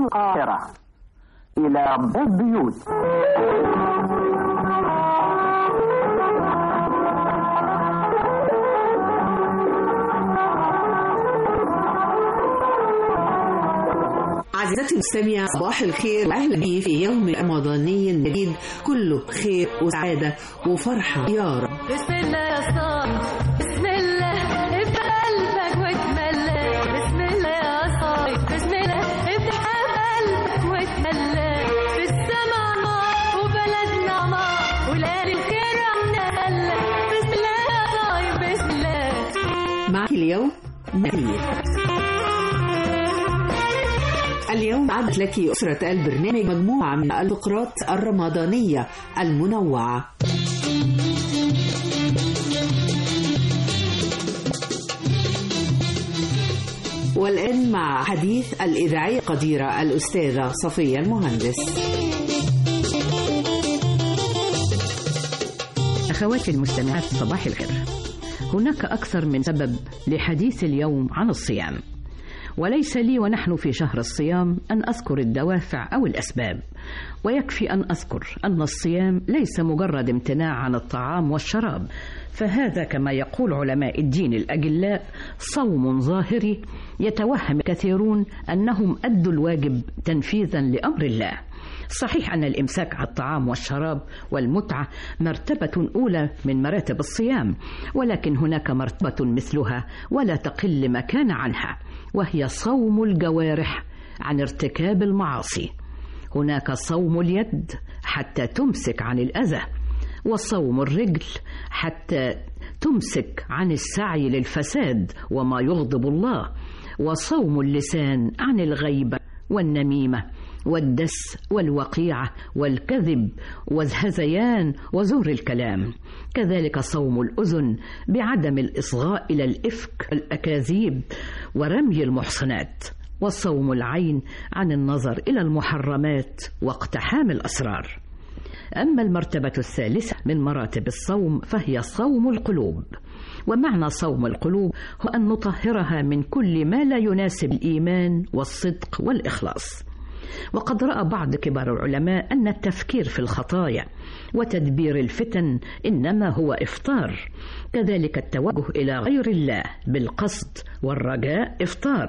القاهرة إلى ضد بيوت عزيزتي المستمعة صباح الخير وأهلا بي في يوم رمضاني جديد كله خير وسعادة وفرحة يا رب بسم الله يا صاحبي بسم الله افتح قلبك واتملى بسم الله يا صاحبي بسم الله افتح قلبك واتملى في السماء نار وبلدنا نار وليالي الخير عنا هلا بسم الله يا صاحبي بسم الله معك اليوم نبيل اليوم عدت لك أسرة البرنامج مجموعة من الفقرات الرمضانية المنوعة والآن مع حديث الإذاعية القديرة الأستاذة صفية المهندس أخواتي المستمعات صباح الخير هناك أكثر من سبب لحديث اليوم عن الصيام وليس لي ونحن في شهر الصيام أن أذكر الدوافع أو الأسباب ويكفي أن أذكر أن الصيام ليس مجرد امتناع عن الطعام والشراب فهذا كما يقول علماء الدين الأجلاء صوم ظاهري يتوهم كثيرون أنهم أدوا الواجب تنفيذا لأمر الله صحيح أن الإمساك عن الطعام والشراب والمتعة مرتبة أولى من مراتب الصيام ولكن هناك مرتبة مثلها ولا تقل مكان عنها وهي صوم الجوارح عن ارتكاب المعاصي هناك صوم اليد حتى تمسك عن الأذى وصوم الرجل حتى تمسك عن السعي للفساد وما يغضب الله وصوم اللسان عن الغيبة والنميمة والدس والوقيعة والكذب والهذيان وزور الكلام كذلك صوم الأذن بعدم الإصغاء إلى الإفك الأكاذيب ورمي المحصنات وصوم العين عن النظر إلى المحرمات واقتحام الأسرار أما المرتبة الثالثة من مراتب الصوم فهي صوم القلوب ومعنى صوم القلوب هو أن نطهرها من كل ما لا يناسب الإيمان والصدق والإخلاص وقد راى بعض كبار العلماء ان التفكير في الخطايا وتدبير الفتن انما هو افطار كذلك التوجه الى غير الله بالقصد والرجاء افطار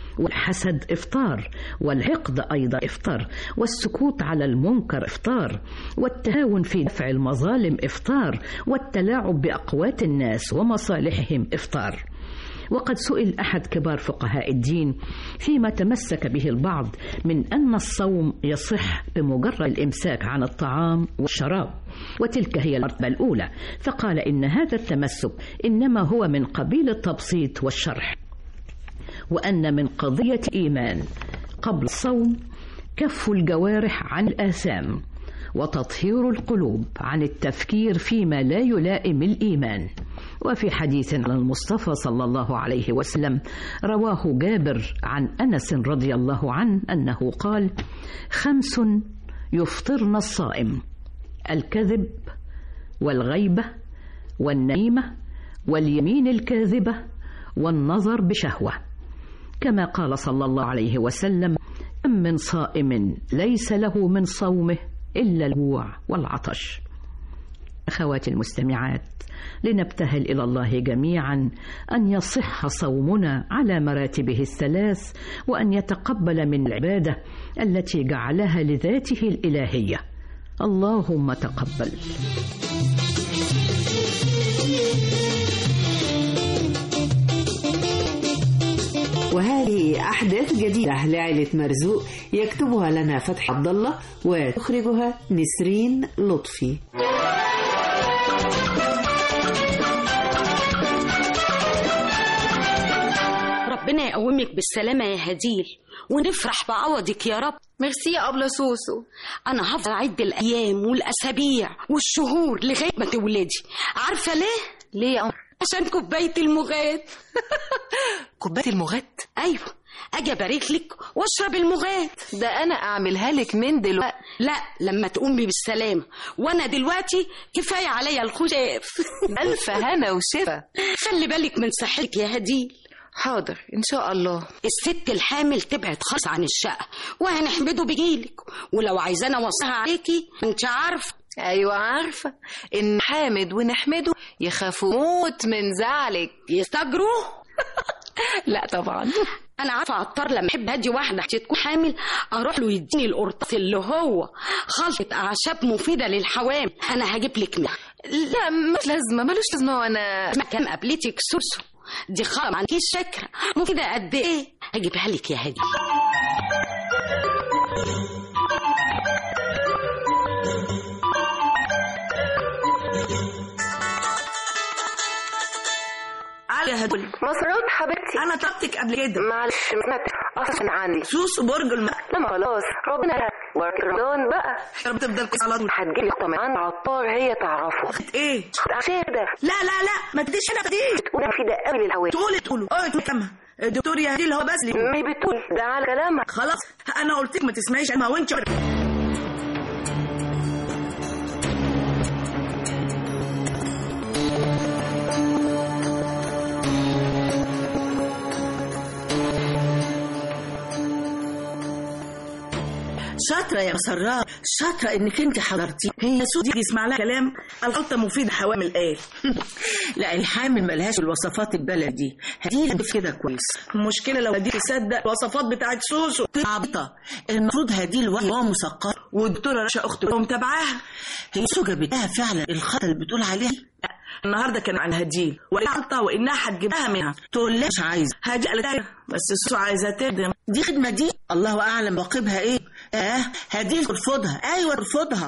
والحسد افطار والحقد ايضا افطار والسكوت على المنكر افطار والتهاون في دفع المظالم افطار والتلاعب باقوات الناس ومصالحهم افطار وقد سئل احد كبار فقهاء الدين فيما تمسك به البعض من ان الصوم يصح بمجرد الامساك عن الطعام والشراب وتلك هي المرتبه الاولى فقال ان هذا التمسك انما هو من قبيل التبسيط والشرح وان من قضيه الايمان قبل الصوم كف الجوارح عن الاثام وتطهير القلوب عن التفكير فيما لا يلائم الايمان وفي حديث عن المصطفى صلى الله عليه وسلم رواه جابر عن انس رضي الله عنه انه قال خمس يفطرن الصائم الكذب والغيبه والنميمه واليمين الكاذبه والنظر بشهوه كما قال صلى الله عليه وسلم كم من صائم ليس له من صومه الا الجوع والعطش اخواتي المستمعات لنبتهل الى الله جميعا ان يصح صومنا على مراتبه الثلاث وان يتقبل من العباده التي جعلها لذاته الالهيه اللهم تقبل وهذه أحداث جديدة لعائلة مرزوق يكتبها لنا فتحي عبد الله وتخرجها نسرين لطفي ربنا يقومك بالسلامة يا هديل ونفرح بعوضك يا رب ميرسي يا أبلة سوسو أنا هفضل أعد الأيام والأسابيع والشهور لغاية ما تولدي عارفة ليه؟ ليه يا قمر عشان كوباية المغاد كوبايه المغات أيوة أجي أبارك لك وأشرب المغاد ده انا اعملها لك من دلوقتي لا لما تقومي بالسلامة وأنا دلوقتي كفاية عليا الخشاف الف هنا وشفا خلي بالك من صحتك يا هديل حاضر ان شاء الله الست الحامل تبعد خالص عن الشقة وهنحمده بجيلك ولو عايزانا اوصيها عليكي انت عارفة ايوه عارفه ان حامد ونحمده يخافوا موت من زعلك يستجروا لا طبعا انا عارفه عطار لما احب ادي واحده تكون حامل اروح له يديني القرطاس اللي هو خلطه اعشاب مفيده للحوامل انا هجيب لك منها لا مش لازمه ملوش لازمه وانا ما كان قابلتك سوسو دي خالص ما عندكيش فكره مفيده قد ايه هجيبها لك يا هادي علي يا هدول مسرات حبيبتي انا طلبتك قبل كده معلش ما سمعت اصلا عندي سوسو برج الم... لما خلاص ربنا ورمضان بقى رب تفضل كويس على طول هتجيلي طبعا عطار هي تعرفه ايه عشان كده لا لا لا ما تديش هنا تديش وده في ده قوي للهواء تقولي تقولوا اه تقولي كلامها الدكتور يا هدي اللي هو بس لي ما هي بتقول ده على كلامك خلاص انا قلت لك ما تسمعيش ما وانت شاطرة يا مسرات شاطرة انك انت حضرتي هي سودي يسمع لها كلام الخلطة مفيدة حوامل قال لا الحامل ملهاش الوصفات البلد دي هدي كده كويس المشكلة لو هدي تصدق الوصفات بتاعت سوسو عبطة المفروض هدي الوحي وهو مثقف والدكتورة رشا أخته متابعاها هي سوسو جابت لها فعلا الخطة اللي بتقول عليها النهارده كان عن هديل وقالت وانها هتجيبها منها تقول لها مش عايزة هدي قالت لها بس سوسو عايزة تخدم دي خدمة دي الله أعلم واقبها إيه آه هدي ترفضها أيوة ترفضها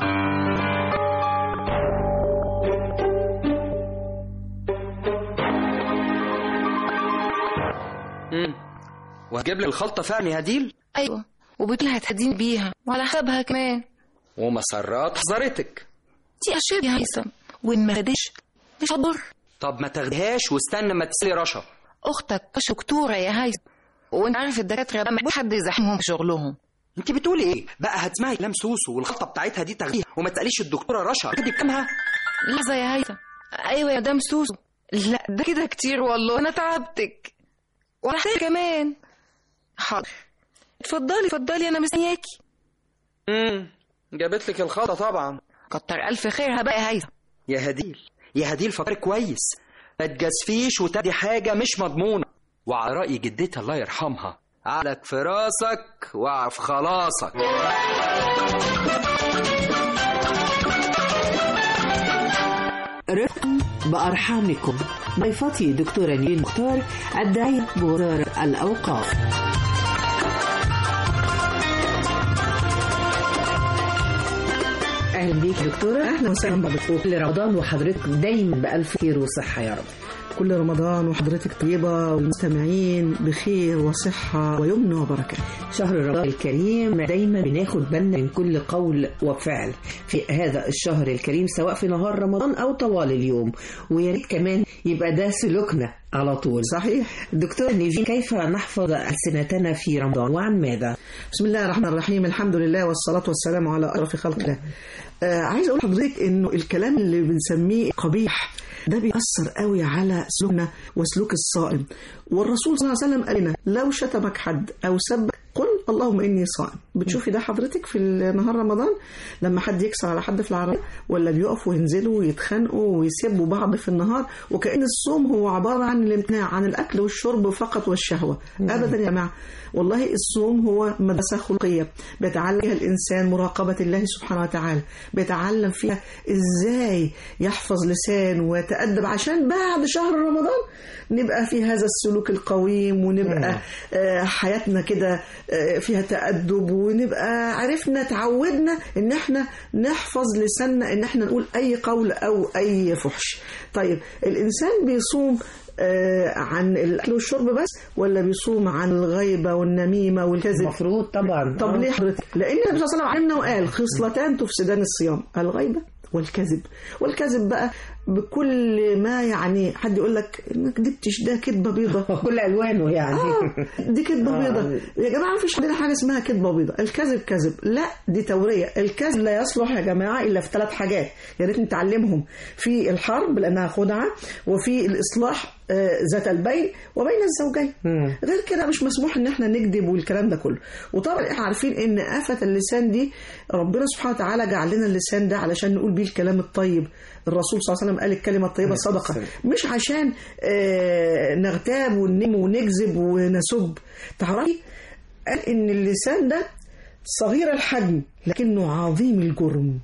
امم وهجيب لك الخلطه فعلا يا هديل ايوه وبتقول هتهديني بيها وعلى حسابها كمان ومسرات حذرتك دي اشياء يا هيثم وان ما خدش مش هضر طب ما تاخدهاش واستنى ما تسالي رشا اختك دكتوره يا هيثم وانت عارف الدكاتره بقى ما حد يزاحمهم في شغلهم انت بتقولي ايه بقى هتسمعي كلام سوسو والخلطه بتاعتها دي تاخديها وما تساليش الدكتوره رشا تاخدي بكامها لحظه يا هيثم ايوه يا دام سوسو لا ده كده كتير والله انا تعبتك وهحتاج كمان حاضر اتفضلي اتفضلي انا مستنياكي امم جابت لك الخلطه طبعا كتر الف خيرها بقى يا هيثم يا هديل يا هديل فكري كويس ما تجازفيش وتدي حاجه مش مضمونه وعلى راي جدتي الله يرحمها عقلك في راسك واعرف خلاصك رفقا بأرحامكم ضيفتي دكتورة نيل مختار الداعية بوزارة الأوقاف أهلا بيك دكتورة أهلا وسهلا بك كل رمضان وحضرتك دايما بألف خير وصحة يا رب كل رمضان وحضرتك طيبة والمستمعين بخير وصحة ويمن وبركة شهر رمضان الكريم دايما بناخد بالنا من كل قول وفعل في هذا الشهر الكريم سواء في نهار رمضان أو طوال اليوم ويا ريت كمان يبقى ده سلوكنا على طول صحيح دكتور نيفين كيف نحفظ ألسنتنا في رمضان وعن ماذا؟ بسم الله الرحمن الرحيم الحمد لله والصلاة والسلام على أشرف خلق الله آه عايز أقول لحضرتك إنه الكلام اللي بنسميه قبيح ده بيأثر قوي على سلوكنا وسلوك الصائم والرسول صلى الله عليه وسلم قال لنا لو شتمك حد أو سبك قل اللهم إني صائم بتشوفي ده حضرتك في نهار رمضان لما حد يكسر على حد في العربية ولا بيقفوا وينزلوا ويتخانقوا ويسبوا بعض في النهار وكأن الصوم هو عبارة عن الامتناع عن الأكل والشرب فقط والشهوة أبدا يا جماعة والله الصوم هو مدرسة خلقية بيتعلم فيها الإنسان مراقبة الله سبحانه وتعالى بيتعلم فيها إزاي يحفظ لسان ويتأدب عشان بعد شهر رمضان نبقى في هذا السلوك القويم ونبقى آه حياتنا كده آه فيها تأدب ونبقى عرفنا تعودنا ان احنا نحفظ لساننا ان احنا نقول اي قول او اي فحش طيب الانسان بيصوم آه عن الاكل والشرب بس ولا بيصوم عن الغيبه والنميمه والكذب المفروض طبعا طب ليه حضرتك لان النبي صلى الله عليه وسلم علمنا وقال خصلتان تفسدان الصيام الغيبه والكذب والكذب بقى بكل ما يعني حد يقول لك ما كدبتش ده كدبه بيضه كل الوانه يعني آه دي كدبه بيضه يا جماعه ما فيش عندنا حاجه اسمها كدبه بيضه الكذب كذب لا دي توريه الكذب لا يصلح يا جماعه الا في ثلاث حاجات يا ريت نتعلمهم في الحرب لانها خدعه وفي الاصلاح آه، ذات البين وبين الزوجين غير كده مش مسموح ان احنا نكذب والكلام ده كله وطبعا احنا عارفين ان آفة اللسان دي ربنا سبحانه وتعالى جعل لنا اللسان ده علشان نقول بيه الكلام الطيب الرسول صلى الله عليه وسلم قال الكلمة الطيبة صدقة مش عشان آه، نغتاب وننم ونكذب ونسب تعرفي قال ان اللسان ده صغير الحجم لكنه عظيم الجرم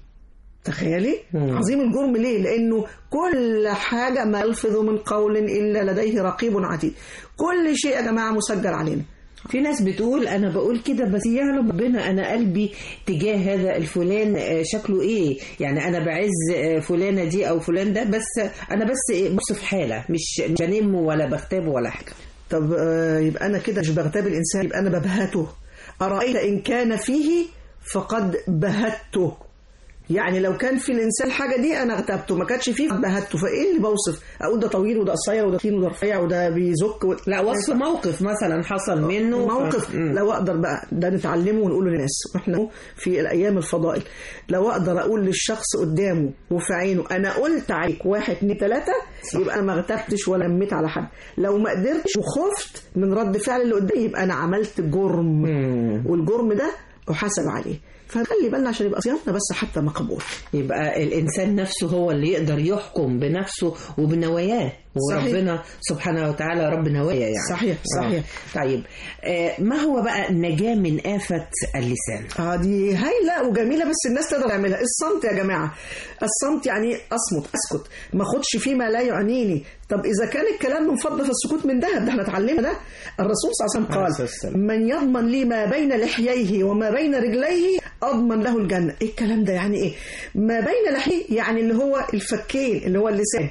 تخيلي مم. عظيم الجرم ليه لانه كل حاجه ما يلفظ من قول الا لديه رقيب عتيد كل شيء يا جماعه مسجل علينا في ناس بتقول انا بقول كده بس يعلم ربنا انا قلبي تجاه هذا الفلان آه، شكله ايه يعني انا بعز آه، فلانه دي او فلان ده بس انا بس إيه، بص في حاله مش مش بنمه ولا بغتابه ولا حاجه طب آه، يبقى انا كده مش بغتاب الانسان يبقى انا ببهته ارايت ان كان فيه فقد بهته يعني لو كان في الانسان الحاجه دي انا اغتبته ما كانش فيه بهته فايه اللي بوصف اقول ده طويل وده قصير وده تخين وده رفيع وده بيزك و... لا وصف موقف مثلا حصل منه ف- موقف مم. لو اقدر بقى ده نتعلمه ونقوله للناس واحنا في الايام الفضائل لو اقدر اقول للشخص قدامه وفي عينه انا قلت عليك واحد اتنين تلاته يبقى انا ما اغتبتش ولا ميت على حد لو ما قدرتش وخفت من رد فعل اللي قدامي يبقى انا عملت جرم والجرم ده احاسب عليه فخلي بالنا عشان يبقى صيامنا بس حتى مقبول يبقى الانسان نفسه هو اللي يقدر يحكم بنفسه وبنواياه صحيح. وربنا سبحانه وتعالى رب نوايا يعني صحيح، صحيح. آه. طيب آه ما هو بقى النجاة من آفة اللسان اه دي هايله وجميله بس الناس تقدر تعملها الصمت يا جماعه الصمت يعني اصمت اسكت ما اخدش فيما لا يعنيني طب اذا كان الكلام من فضه فالسكوت من ذهب ده احنا اتعلمنا ده الرسول صلى الله عليه وسلم قال من يضمن لي ما بين لحييه وما بين رجليه اضمن له الجنه ايه الكلام ده يعني ايه ما بين لحيه يعني اللي هو الفكين اللي هو اللسان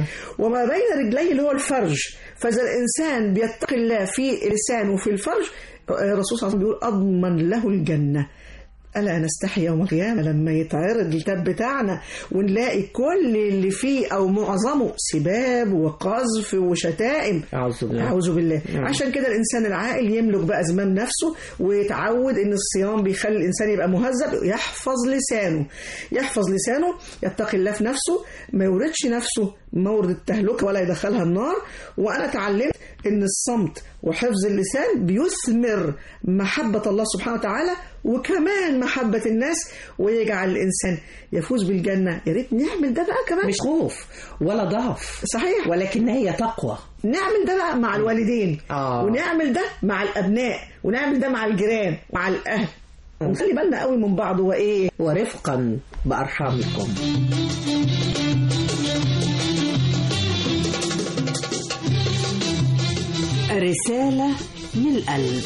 وما بين رجليه اللي هو الفرج فاذا الانسان بيتقي الله في اللسان وفي الفرج الرسول صلى الله عليه وسلم بيقول اضمن له الجنه ألا نستحي يوم القيامة لما يتعرض الكتاب بتاعنا ونلاقي كل اللي فيه أو معظمه سباب وقذف وشتائم أعوذ بالله أعوذ بالله نعم. عشان كده الإنسان العاقل يملك بقى زمام نفسه ويتعود إن الصيام بيخلي الإنسان يبقى مهذب يحفظ لسانه يحفظ لسانه يتقي الله في نفسه ما يوردش نفسه مورد التهلكة ولا يدخلها النار وأنا اتعلمت إن الصمت وحفظ اللسان بيثمر محبة الله سبحانه وتعالى وكمان محبة الناس ويجعل الإنسان يفوز بالجنة يا ريت نعمل ده بقى كمان مش خوف ولا ضعف صحيح ولكن هي تقوى نعمل ده بقى مع الوالدين آه. ونعمل ده مع الأبناء ونعمل ده مع الجيران ومع الأهل ونخلي بالنا قوي من بعض وإيه ورفقا بأرحامكم رسالة من القلب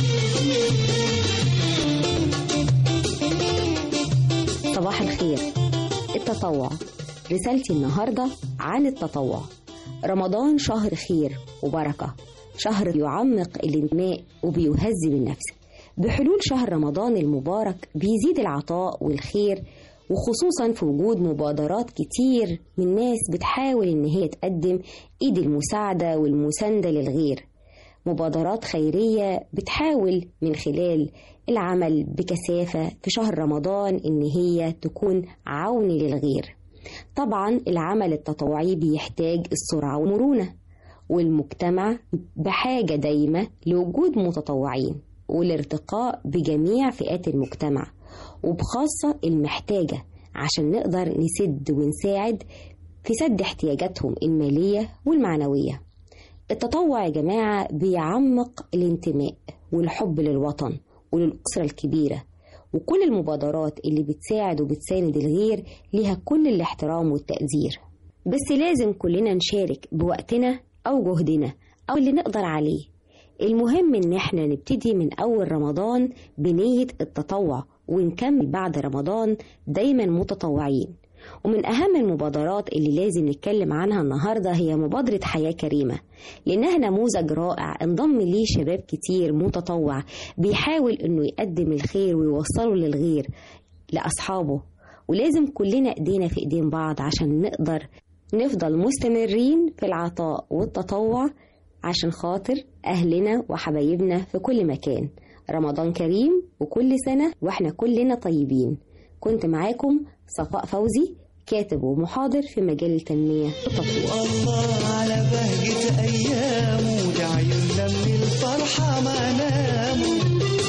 صباح الخير التطوع رسالتي النهاردة عن التطوع رمضان شهر خير وبركة شهر يعمق الانتماء وبيهذب النفس بحلول شهر رمضان المبارك بيزيد العطاء والخير وخصوصا في وجود مبادرات كتير من ناس بتحاول ان هي تقدم ايد المساعدة والمساندة للغير مبادرات خيرية بتحاول من خلال العمل بكثافة في شهر رمضان إن هي تكون عون للغير طبعا العمل التطوعي بيحتاج السرعة والمرونة والمجتمع بحاجة دايمة لوجود متطوعين والارتقاء بجميع فئات المجتمع وبخاصة المحتاجة عشان نقدر نسد ونساعد في سد احتياجاتهم المالية والمعنوية التطوع يا جماعة بيعمق الانتماء والحب للوطن وللأسرة الكبيرة وكل المبادرات اللي بتساعد وبتساند الغير ليها كل الاحترام والتقدير بس لازم كلنا نشارك بوقتنا أو جهدنا أو اللي نقدر عليه المهم إن احنا نبتدي من أول رمضان بنية التطوع ونكمل بعد رمضان دايما متطوعين ومن أهم المبادرات اللي لازم نتكلم عنها النهاردة هي مبادرة حياة كريمة لأنها نموذج رائع انضم ليه شباب كتير متطوع بيحاول إنه يقدم الخير ويوصله للغير لأصحابه ولازم كلنا إيدينا في إيدين بعض عشان نقدر نفضل مستمرين في العطاء والتطوع عشان خاطر أهلنا وحبايبنا في كل مكان رمضان كريم وكل سنة وإحنا كلنا طيبين كنت معاكم صفاء فوزي كاتب ومحاضر في مجال التنمية والتطوير الله على بهجة أيامه ده عيوننا من الفرحة ما ناموا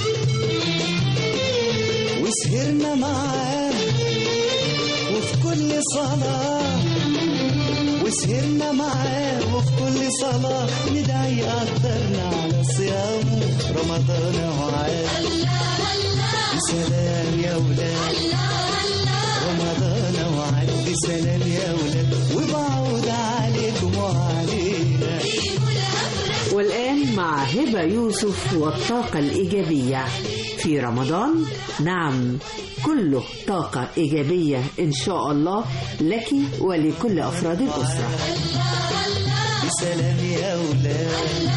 وسهرنا معاه وفي كل صلاة وسهرنا معاه وفي كل صلاة ندعي يقدرنا على صيامه رمضان وعاد سلام يا ولاد رمضان وعد سلام يا ولاد وبعود عليكم وعلينا والآن مع هبة يوسف والطاقة الإيجابية في رمضان نعم كله طاقة إيجابية إن شاء الله لك ولكل أفراد الأسرة سلام يا ولاد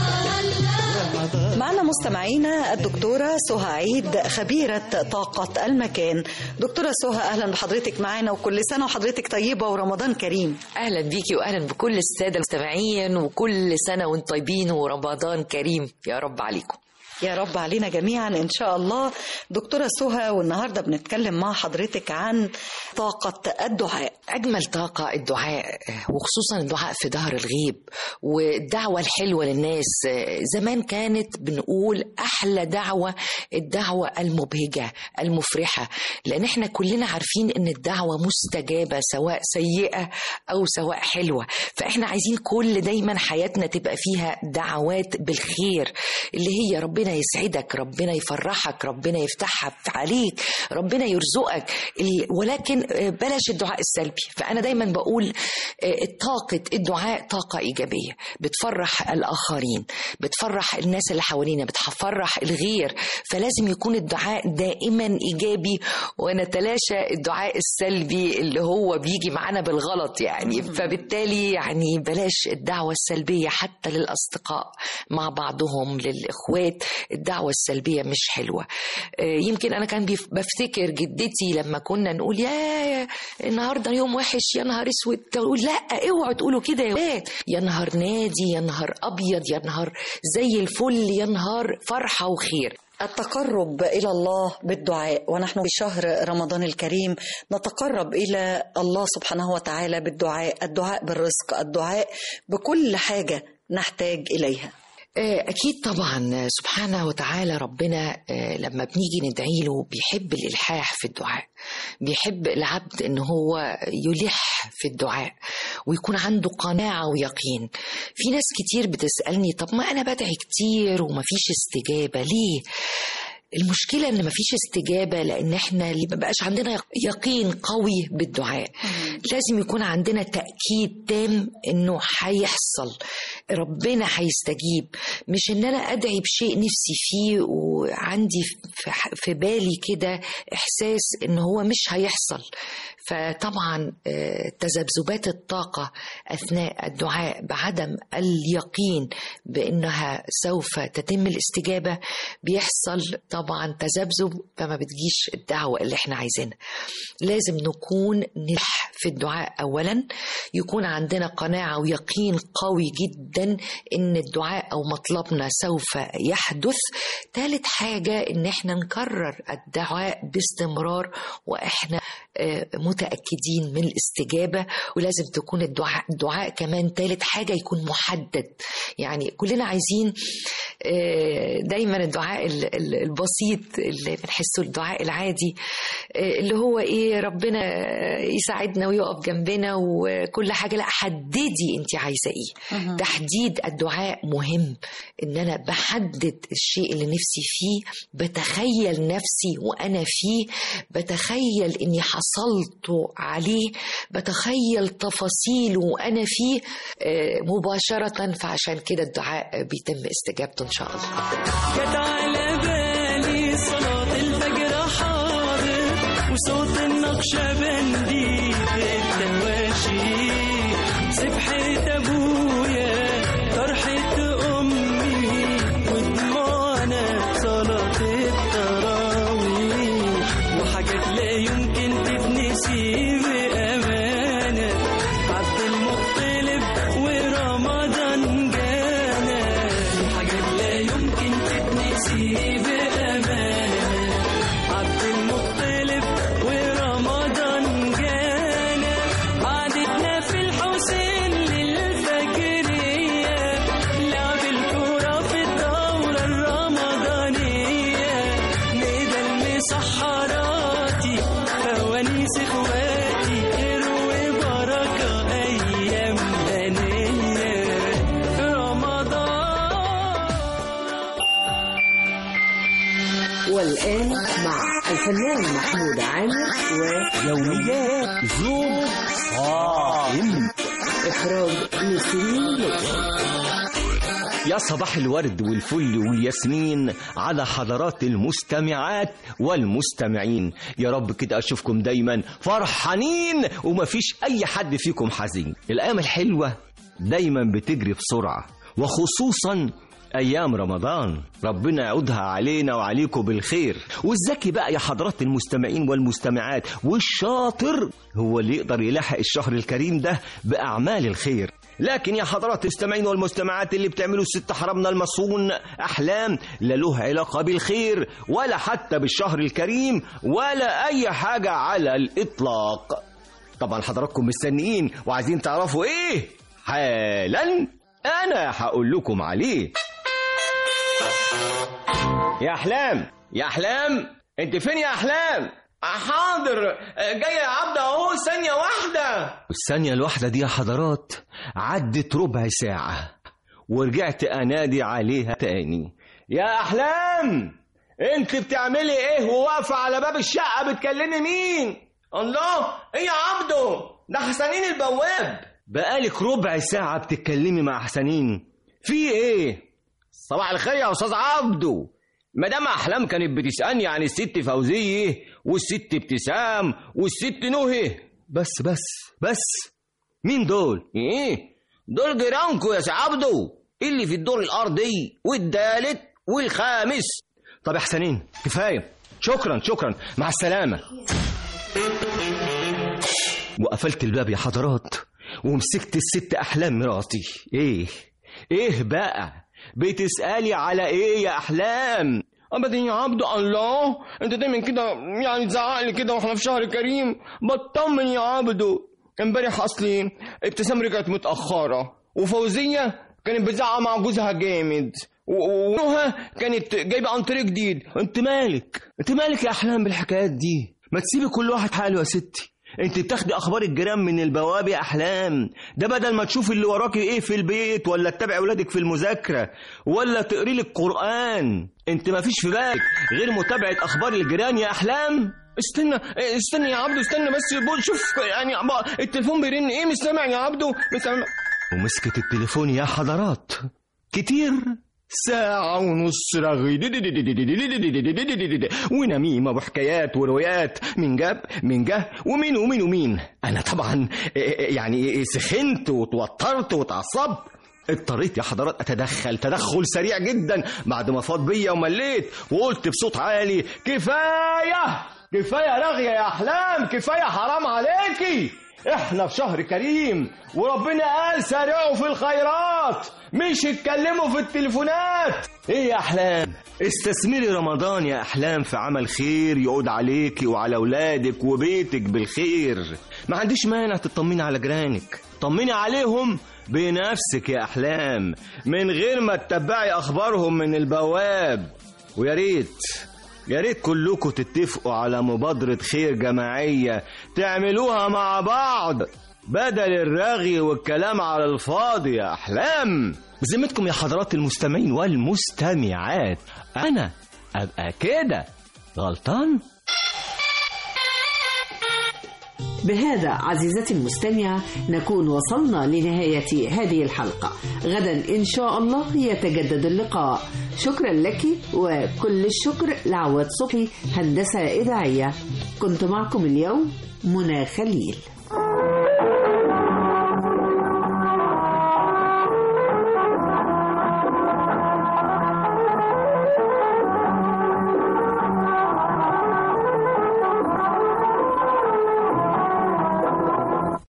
معنا مستمعينا الدكتورة سهى عيد خبيرة طاقة المكان دكتورة سهى أهلا بحضرتك معنا وكل سنة وحضرتك طيبة ورمضان كريم اهلا بيكي واهلا بكل الساده المستمعين وكل سنه وانتم طيبين ورمضان كريم يا رب عليكم يا رب علينا جميعا إن شاء الله دكتورة سهى والنهاردة بنتكلم مع حضرتك عن طاقة الدعاء أجمل طاقة الدعاء وخصوصا الدعاء في ظهر الغيب والدعوة الحلوة للناس زمان كانت بنقول أحلى دعوة الدعوة المبهجة المفرحة لأن احنا كلنا عارفين إن الدعوة مستجابة سواء سيئة أو سواء حلوة فاحنا عايزين كل دايما حياتنا تبقى فيها دعوات بالخير اللي هي ربنا يسعدك ربنا يفرحك ربنا يفتحها عليك ربنا يرزقك ولكن بلاش الدعاء السلبي فأنا دايما بقول طاقة الدعاء طاقة إيجابية بتفرح الآخرين بتفرح الناس اللي حوالينا بتفرح الغير فلازم يكون الدعاء دائما إيجابي ونتلاشى الدعاء السلبي اللي هو بيجي معانا بالغلط يعني فبالتالي يعني بلاش الدعوة السلبية حتى للأصدقاء مع بعضهم للإخوات الدعوة السلبية مش حلوة يمكن أنا كان بفتكر جدتي لما كنا نقول يا النهارده يوم وحش يا نهار اسود تقول لا اوعوا تقولوا كده يا ولاد يا نهار نادي يا نهار ابيض يا نهار زي الفل يا نهار فرحه وخير التقرب إلى الله بالدعاء ونحن في شهر رمضان الكريم نتقرب إلى الله سبحانه وتعالى بالدعاء الدعاء بالرزق الدعاء بكل حاجة نحتاج إليها أكيد طبعا سبحانه وتعالى ربنا لما بنيجي ندعي له بيحب الإلحاح في الدعاء بيحب العبد إن هو يلح في الدعاء ويكون عنده قناعة ويقين في ناس كتير بتسألني طب ما أنا بدعي كتير ومفيش استجابة ليه؟ المشكلة ان مفيش استجابة لان احنا اللي مبقاش عندنا يقين قوي بالدعاء لازم يكون عندنا تأكيد تام انه هيحصل ربنا هيستجيب مش ان انا ادعي بشيء نفسي فيه وعندي في بالي كده احساس ان هو مش هيحصل فطبعا تذبذبات الطاقة أثناء الدعاء بعدم اليقين بأنها سوف تتم الاستجابة بيحصل طبعا تذبذب فما بتجيش الدعوة اللي احنا عايزينها لازم نكون نلح في الدعاء أولا يكون عندنا قناعة ويقين قوي جدا إن الدعاء أو مطلبنا سوف يحدث ثالث حاجة إن احنا نكرر الدعاء باستمرار وإحنا متأكدين من الاستجابة ولازم تكون الدعاء, الدعاء كمان ثالث حاجة يكون محدد يعني كلنا عايزين دايما الدعاء البسيط اللي بنحسه الدعاء العادي اللي هو ايه ربنا يساعدنا ويقف جنبنا وكل حاجة لا حددي انت عايزة ايه تحديد الدعاء مهم ان انا بحدد الشيء اللي نفسي فيه بتخيل نفسي وانا فيه بتخيل اني حصلت عليه بتخيل تفاصيله وانا فيه مباشرة فعشان كده الدعاء بيتم استجابته ان شاء الله جت على بالي صلاة الفجر حاضر وصوت النقشبندي في التواشي سبحة أبويا فرحة أمي ودموعنا صلاة التراويح وحاجات لا يمكن تتنسي بأمانة عبد المطلب ورمضان جانا حاجات لا يمكن تتنسي بأمانة عبد المطلب ورمضان جانا الفنان محمود عامر و يوميات زوج صائم إخراج نسرين لطفي يا صباح الورد والفل والياسمين على حضرات المستمعات والمستمعين يا رب كده اشوفكم دايما فرحانين ومفيش اي حد فيكم حزين الايام الحلوه دايما بتجري بسرعه وخصوصا ايام رمضان ربنا يعودها علينا وعليكم بالخير والذكي بقى يا حضرات المستمعين والمستمعات والشاطر هو اللي يقدر يلاحق الشهر الكريم ده باعمال الخير لكن يا حضرات المستمعين والمستمعات اللي بتعملوا الست حرمنا المصون احلام لا له علاقه بالخير ولا حتى بالشهر الكريم ولا اي حاجه على الاطلاق طبعا حضراتكم مستنيين وعايزين تعرفوا ايه حالا انا هقول لكم عليه يا احلام يا احلام انت فين يا احلام حاضر جاي يا عبد اهو ثانية واحدة الثانية الواحدة دي يا حضرات عدت ربع ساعة ورجعت انادي عليها تاني يا احلام انت بتعملي ايه وواقفة على باب الشقة بتكلمي مين الله ايه يا عبده ده حسنين البواب بقالك ربع ساعة بتتكلمي مع حسنين في ايه صباح الخير يا استاذ عبده مدام احلام كانت بتسالني عن الست فوزيه والست ابتسام والست نهى بس بس بس مين دول ايه دول جيرانكو يا سي عبده اللي في الدور الارضي والثالث والخامس طب يا حسنين كفايه شكرا شكرا مع السلامه وقفلت الباب يا حضرات ومسكت الست احلام مراتي ايه ايه بقى بتسالي على ايه يا احلام ابدا يا عبد الله انت دايما كده يعني تزعق لي كده واحنا في شهر كريم بطمن يا عبدو امبارح اصلي ابتسام رجعت متاخره وفوزيه كانت بتزعق مع جوزها جامد و- ونهى كانت جايبه انتريه جديد انت مالك انت مالك يا احلام بالحكايات دي ما تسيبي كل واحد حاله يا ستي انت بتاخدي اخبار الجيران من البواب يا احلام ده بدل ما تشوفي اللي وراكي ايه في البيت ولا تتابعي اولادك في المذاكره ولا تقري لك قران انت ما فيش في بالك غير متابعه اخبار الجيران يا احلام استنى استنى يا عبدو استنى بس بقول شوف يعني بقى التليفون بيرن ايه مش سامع يا عبدو مش سامع ومسكت التليفون يا حضرات كتير ساعة ونص رغي ونميمة وحكايات وروايات من جاب من جه ومين ومين ومين أنا طبعا يعني سخنت وتوترت وتعصبت اضطريت يا حضرات اتدخل تدخل سريع جدا بعد ما فاض بيا ومليت وقلت بصوت عالي كفايه كفايه رغيه يا احلام كفايه حرام عليكي احنا في شهر كريم وربنا قال سارعوا في الخيرات مش اتكلموا في التليفونات ايه يا احلام استثمري رمضان يا احلام في عمل خير يعود عليكي وعلى اولادك وبيتك بالخير ما عنديش مانع تطمني على جيرانك طمني عليهم بنفسك يا احلام من غير ما تتبعي اخبارهم من البواب ويا ريت يا ريت كلكم تتفقوا على مبادرة خير جماعية تعملوها مع بعض بدل الرغي والكلام على الفاضي يا أحلام بذمتكم يا حضرات المستمعين والمستمعات أنا أبقى كده غلطان؟ بهذا عزيزتي المستمعة نكون وصلنا لنهاية هذه الحلقة غدا إن شاء الله يتجدد اللقاء شكرا لك وكل الشكر لعواد صبحي هندسة إذاعية كنت معكم اليوم منى خليل